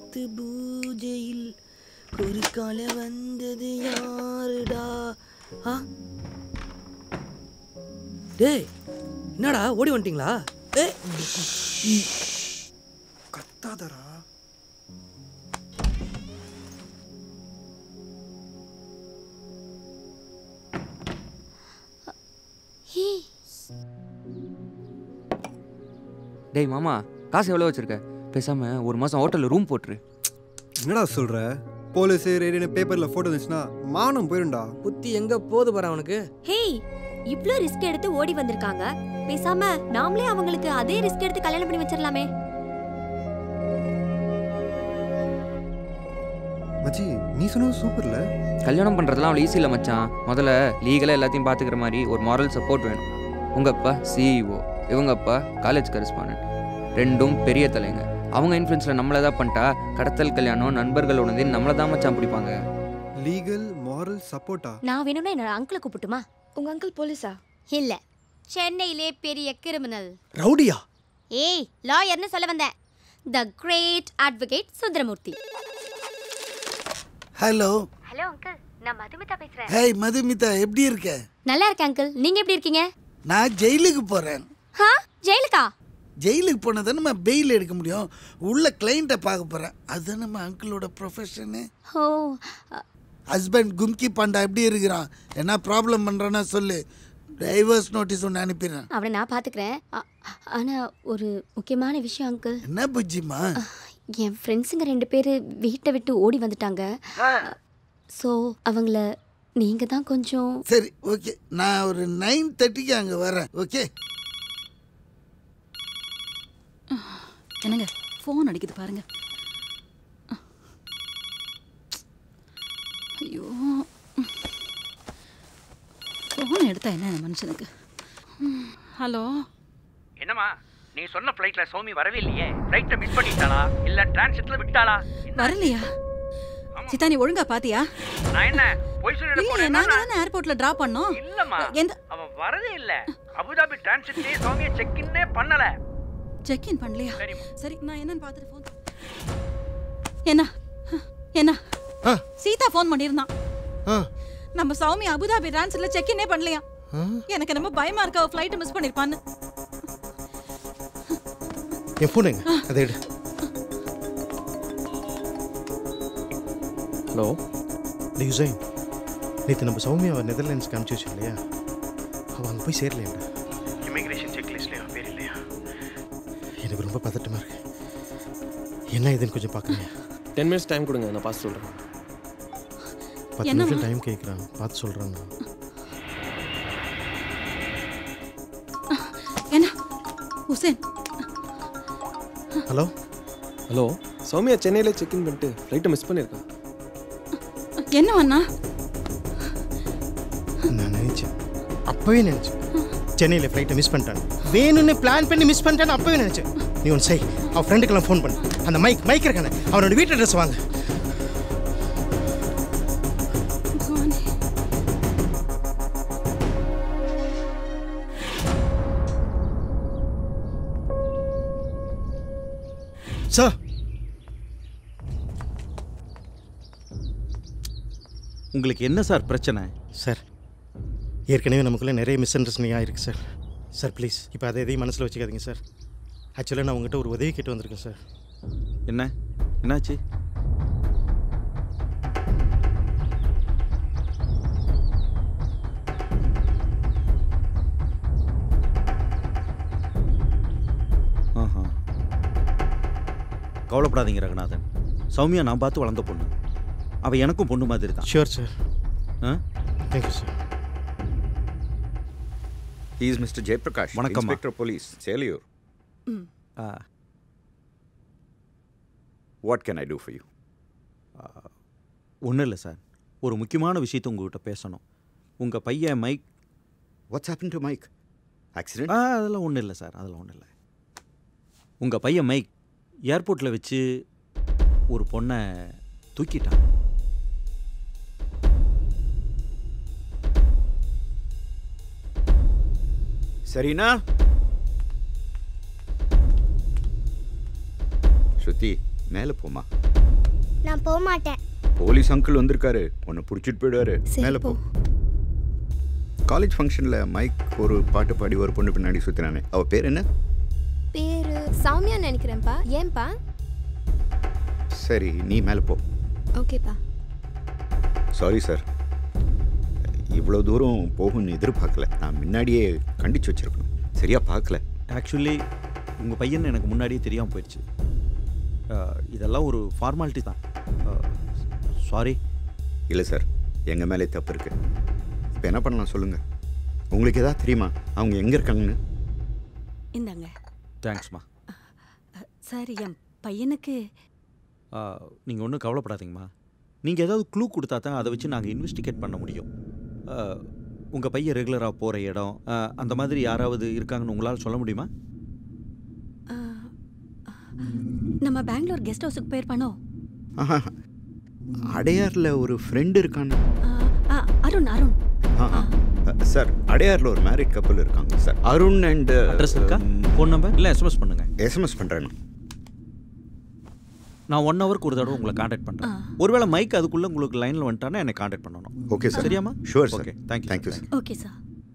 நேத்து பூஜையில் குறுக்கால வந்தது யாருடா ஆ டேய் என்னடா ஓடி வந்துட்டீங்களா ஏ கத்தாதரா டேய் மாமா காசு எவ்வளோ வச்சிருக்க பேசாம ஒரு மாசம் ஹோட்டல்ல ரூம் போட்டுரு என்னடா சொல்ற போலீஸ் ரேடியோ பேப்பர்ல போட்டோ இருந்துச்சுன்னா மானம் போயிரும்டா புத்தி எங்க போது பாரு அவனுக்கு ஹேய் இவ்ளோ ரிஸ்க் எடுத்து ஓடி வந்திருக்காங்க பேசாம நாமளே அவங்களுக்கு அதே ரிஸ்க் எடுத்து கல்யாணம் பண்ணி வச்சிரலாமே மச்சி நீ சொன்னது சூப்பர்ல கல்யாணம் பண்றதெல்லாம் அவ்வளோ ஈஸி இல்லை மச்சான் முதல்ல லீகலாக எல்லாத்தையும் பார்த்துக்கிற மாதிரி ஒரு மாரல் சப்போர்ட் வேணும் உங்க அப்பா சிஇஓ இவங்க அப்பா காலேஜ் கரஸ்பாண்டன்ட் ரெண்டும் பெரிய தலைங்க அவங்க இன்ஃப்ளூயன்ஸில் நம்மளை தான் பண்ணிட்டா கடத்தல் கல்யாணம் நண்பர்கள் உணர்ந்து நம்மளை தான் மச்சான் பிடிப்பாங்க லீகல் மாரல் சப்போர்ட்டா நான் வேணும்னா என்னோட அங்கிளை கூப்பிட்டுமா உங்க அங்கிள் போலீஸா இல்ல சென்னையிலே பெரிய கிரிமினல் ரவுடியா ஏய் லாயர்னு சொல்ல வந்தேன் the great advocate Sundaramurthy hello hello uncle நான் மதுமிதா பேசுறேன் ஹேய் மதுமிதா எப்படி இருக்க நல்லா இருக்கேன் அங்கிள் நீங்க எப்படி இருக்கீங்க நான் ஜெயிலுக்கு போறேன் ஹா ஜெயிலுக்கா ஜெயிலுக்கு போனால் நம்ம பெயில் எடுக்க முடியும் உள்ள கிளைண்ட்டை பார்க்க போறேன் அதுதான் நம்ம அங்கிளோட ப்ரொஃபஷனு ஓ ஹஸ்பண்ட் கும்கி பாண்டா எப்படி இருக்கிறான் என்ன ப்ராப்ளம் பண்ணுறான்னா சொல்லு டைவர்ஸ் நோட்டீஸ் ஒன்று அனுப்பிடுறேன் அவனை நான் பாத்துக்கிறேன் ஆ- ஆனா ஒரு முக்கியமான விஷயம் அங்கிள் என்ன புஜ்ஜிமா என் ஃப்ரெண்ட்ஸுங்க ரெண்டு பேர் வீட்டை விட்டு ஓடி வந்துட்டாங்க ஸோ அவங்கள நீங்க தான் கொஞ்சம் சரி ஓகே நான் ஒரு நைன் தேர்ட்டிக்கு அங்கே வரேன் ஓகே என்னங்க ஃபோன் அடிக்குது பாருங்க ஐயோ ஃபோன் எடுத்தா என்ன இந்த மனுஷனுக்கு ஹலோ என்னம்மா நீ சொன்ன ஃப்ளைட்ல சௌமி வரவே இல்லையே ஃப்ளைட்டை மிஸ் பண்ணிட்டாளா இல்ல டிரான்சிட்ல விட்டாளா வரலையா சித்தா நீ ஒழுங்கா பாத்தியா நான் என்ன பொய் சொல்லிட இல்லையே போறேன் நாங்க தானே ஏர்போர்ட்ல டிராப் பண்ணோம் இல்லம்மா எந்த அவன் வரதே இல்ல அபுதாபி டிரான்சிட்லயே சௌமியை செக் இன்னே பண்ணல செக் இன் பண்ணலையா சரிம்மா. சரி நான் என்னன்னு பார்த்துட்டு ஃபோன் என்ன என்ன சீதா ஃபோன் பண்ணியிருந்தான் நம்ம சௌமி அபுதாபி டிரான்ஸ்ல செக் இன்னே பண்ணலையா எனக்கு என்னமோ பயமா இருக்கா ஃப்ளைட் மிஸ் பண்ணிருப்பான்னு என் ஃபோன் எங்க அதை எடு ஹலோ யுசைன் நேற்று நம்ம சௌமியாவை நெதர்லாண்ட்ஸ்க்கு அனுப்பிச்சி வச்சோம் இல்லையா அவள் அங்கே போய் சேரலையாடா இமிகிரேஷன் செக் லிஸ்ட்லயா பேர் இல்லையா எனக்கு ரொம்ப பதட்டமாக இருக்கு என்ன இதுன்னு கொஞ்சம் பார்க்குறீங்க டென் மினிட்ஸ் டைம் கொடுங்க நான் பார்த்து சொல்கிறேன் பத்து என்னம்மா? நிமிஷம் டைம் கேட்குறான் பார்த்து சொல்கிறேன் நான் என்ன உசேன் ஹலோ ஹலோ சௌமியா சென்னையில் செக்இன் பண்ணிட்டு ஃப்ளைட்டை மிஸ் பண்ணியிருக்கா என்ன அண்ணா நான் நினச்சேன் அப்போவே நினச்சேன் சென்னையில் ஃப்ளைட்டை மிஸ் பண்ணிட்டான் வேணும்னு பிளான் பண்ணி மிஸ் பண்ணிட்டான்னு அப்போவே நினச்சேன் நீ ஒன்று செய் அவன் ஃப்ரெண்டுக்கெல்லாம் ஃபோன் பண்ணு அந்த மைக் மைக் இருக்கானே அவனோட வீட்டு அட்ரஸ் வாங்க சார் உங்களுக்கு என்ன சார் பிரச்சனை சார் ஏற்கனவே நமக்குள்ளே நிறைய மிஸ் அண்டர்ஸ்டாண்டிங் ஆயிருக்கு சார் சார் ப்ளீஸ் இப்போ அதை எதையும் மனசில் வச்சுக்காதீங்க சார் ஆக்சுவலாக நான் உங்ககிட்ட ஒரு உதவி கேட்டு வந்திருக்கேன் சார் என்ன என்னாச்சு ஆஹா கவலைப்படாதீங்க ரகுநாதன் சௌமியா நான் பார்த்து வளர்ந்த பொண்ணு அவள் எனக்கும் பொண்ணு மாதிரி தான் ஷியோர் சார் ஆ thank you sir He is Mr. Jayprakash, வணக்கம்மா. Inspector Police, Seliur. ஆ, What can I do for you? ஒன்றும் இல்லை சார் ஒரு முக்கியமான விஷயத்தை உங்ககிட்ட பேசணும் உங்கள் பையன் Mike What's happened to Mike? Accident? ஆ அதெல்லாம் ஒன்றும் இல்லை சார் அதெல்லாம் ஒன்றும் இல்லை உங்கள் பையன் மைக் ஏர்போர்ட்டில் வச்சு ஒரு பொண்ணை தூக்கிட்டான் சரினா ஸ்ருதி மேலே போமா நான் போக மாட்டேன் போலீஸ் அங்கிள் வந்திருக்காரு உன்னை பிடிச்சிட்டு போயிடுவாரு சரி, மேலே போ காலேஜ் ஃபங்க்ஷனில் மைக் ஒரு பாட்டு பாடி ஒரு பொண்ணு பின்னாடி சுற்றினானே அவ பேர் என்ன பேரு சௌமியா நினைக்கிறேன்ப்பா ஏன்பா சரி நீ மேலே போ ஓகேப்பா சாரி சார் இவ்வளோ தூரம் போகும்னு எதிர்பார்க்கல நான் முன்னாடியே கண்டிச்சு வச்சிருக்கணும் சரியா பார்க்கல ஆக்சுவலி உங்கள் பையன் எனக்கு முன்னாடியே தெரியாமல் போயிடுச்சு அஹ், இதெல்லாம் ஒரு ஃபார்மாலிட்டி தான் சாரி இல்லை சார் எங்கள் மேலே தப்பு இருக்கு இப்போ என்ன பண்ணலாம் சொல்லுங்கள் உங்களுக்கு எதாவது தெரியுமா அவங்க எங்கே இருக்காங்கன்னு இந்தாங்க தேங்க்ஸ்மா சார் என் பையனுக்கு நீங்கள் ஒன்றும் கவலைப்படாதீங்கம்மா நீங்கள் ஏதாவது க்ளூ கொடுத்தா தான் அதை வச்சு நாங்கள் இன்வெஸ்டிகேட் பண்ண முடியும் உங்கள் பையன் ரெகுலராக போகிற இடம் அஹ், அந்த மாதிரி யாராவது இருக்காங்கன்னு உங்களால் சொல்ல முடியுமா நம்ம பெங்களூர் கெஸ்ட் ஹவுஸுக்கு போயிருப்பானோ ஆஹா அடையாரில் ஒரு ஃப்ரெண்டு இருக்கான்னு ஆ, அருண் அருண் ஆ ஆ. சார் அடையாரில் ஒரு மேரிட் கப்பல் இருக்காங்க சார் அருண் அண்ட் அட்ரஸ் இருக்கா ஃபோன் நம்பர் இல்லை எஸ்எம்எஸ் பண்ணுங்க எஸ்எம்எஸ் பண்ணுறேன் நான் ஒன் ஹவருக்கு ஒரு தடவை உங்களை காண்டாக்ட் பண்ணுறேன் ஒருவேளை மைக் அதுக்குள்ளே உங்களுக்கு லைனில் வந்துட்டானா என்னை காண்டாக்ட் பண்ணணும் ஓகே சார் சரியாம்மா sure sir okay thank you thank you sir okay sir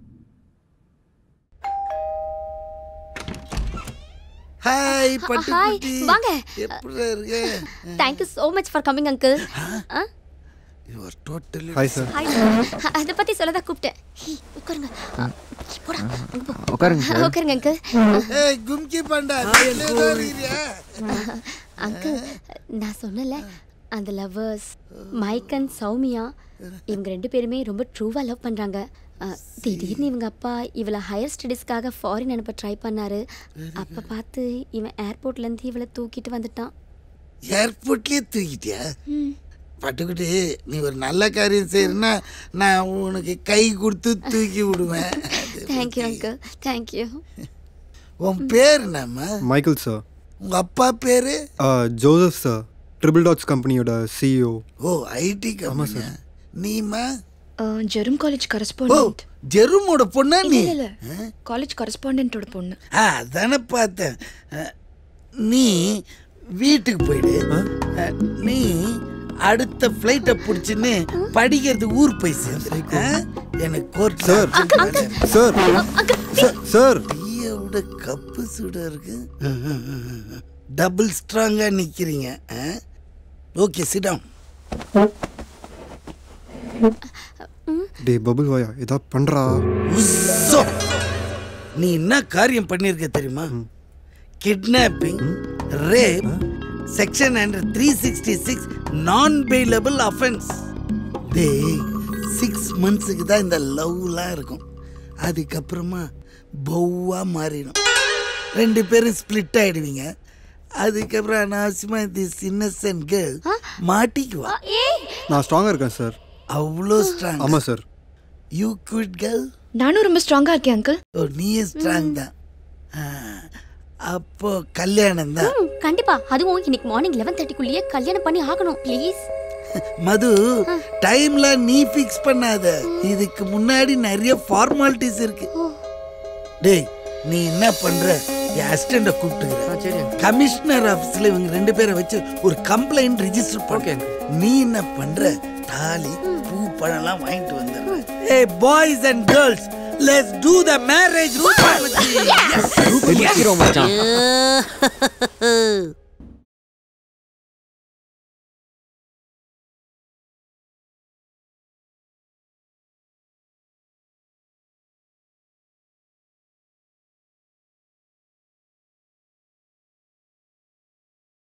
hi hi பட்டுக்குட்டி வாங்க எப்படி இருக்க thank you so much for coming uncle you are totally hi sir hi sir அதை பற்றி சொல்ல தான் கூப்பிட்டேன் ஹே, உட்காருங்க ஆ, போடா அங்க போ. உட்காருங்க சார். உட்காருங்க அங்கிள் ஏய் கும்கி பண்டா நீ இருக்கிறியா அங்கிள் நான் சொன்னல அந்த லவ்வர்ஸ் மைக் அண்ட் சௌமியா இவங்க ரெண்டு பேருமே ரொம்ப ட்ரூவாக லவ் பண்ணுறாங்க திடீர்னு இவங்க அப்பா இவளை ஹையர் ஸ்டடீஸ்க்காக ஃபாரின் அனுப்ப ட்ரை பண்ணாரு அப்போ பார்த்து இவன் ஏர்போர்ட்லேருந்து இவளை தூக்கிட்டு வந்துட்டான் ஏர்போர்ட்லயே தூக்கிட்டியா பட்டுக்குட்டி நீ ஒரு நல்ல காரியம் செய்யறனா நான் உனக்கு கை கொடுத்து தூக்கி விடுவேன் தேங்க்யூ அங்கிள் தேங்க்யூ உன் பேர் என்னம்மா மைக்கேல் சார் உங்க அப்பா பேரு ஜோசப் சார் ட்ரிபிள் டாட்ஸ் கம்பெனியோட சிஇஓ ஓ ஐடி கம்பெனி நீமா ஜெரும் காலேஜ் ஓ கரஸ்பாண்டன்ட் ஜெருமோட பொண்ணா நீ இல்ல காலேஜ் கரஸ்பாண்டன்ட்டோட பொண்ணு ஆ அதானே பார்த்தேன் அஹ், நீ வீட்டுக்கு போயிடு அஹ், நீ அடுத்த ஃப்ளைட்டை பிடிச்சின்னு படிக்கிறது ஊர் போய் சேர்ந்து அஹ், எனக்கு கோர்ட் சார் சார் சார் டீயோட கப்பு சூட இருக்கு டபுள் ஸ்ட்ராங்கா நிக்கிறீங்க ஓகே சிடம் டே பபுள் வாயா ஏதா பண்றா உஸ்ஸோ. நீ என்ன காரியம் பண்ணிருக்க தெரியுமா kidnapping rape section hundred three sixty six non bailable offence டேய் சிக்ஸ் மந்த்ஸுக்கு தான் இந்த லவ்லாம் இருக்கும் அதுக்கப்புறமா பௌவா மாறிடும் ரெண்டு பேரும் ஸ்ப்ளிட் ஆயிடுவீங்க அதுக்கப்புறம் அனாவசியமா திஸ் இன்னசென்ட் கேர்ள் மாட்டிக்குவா நான் ஸ்ட்ராங்கா இருக்கேன் சார் அவ்வளோ ஸ்ட்ராங் ஆமா சார் யூ குவிட் கேர்ள் நானும் ரொம்ப ஸ்ட்ராங்கா இருக்கேன் அங்கிள் ஓ நீயே ஸ்ட்ராங் தான் ஆ, அப்போ கல்யாணம் தான் ம், கண்டிப்பா அதுவும் இன்னைக்கு மார்னிங் லெவன் தேர்ட்டிக்குள்ளேயே கல்யாணம் பண்ணி ஆகணும் ப்ளீஸ் மது டைம்ல நீ ஃபிக்ஸ் பண்ணாத இதுக்கு முன்னாடி நிறைய ஃபார்மாலிட்டிஸ் இருக்கு டேய் நீ என்ன பண்ற என் அசிஸ்டண்ட கூப்பிட்டுக்கிற கமிஷனர் ஆபீஸ்ல இவங்க ரெண்டு பேரை வச்சு ஒரு கம்ப்ளைண்ட் ரெஜிஸ்டர் பண்ண நீ என்ன பண்ற தாலி பூ பழம்லாம் வாங்கிட்டு வந்துடுற ஏ boys and girls let's do the marriage Rupavathi வெடிக்கிறோம் மச்சான்.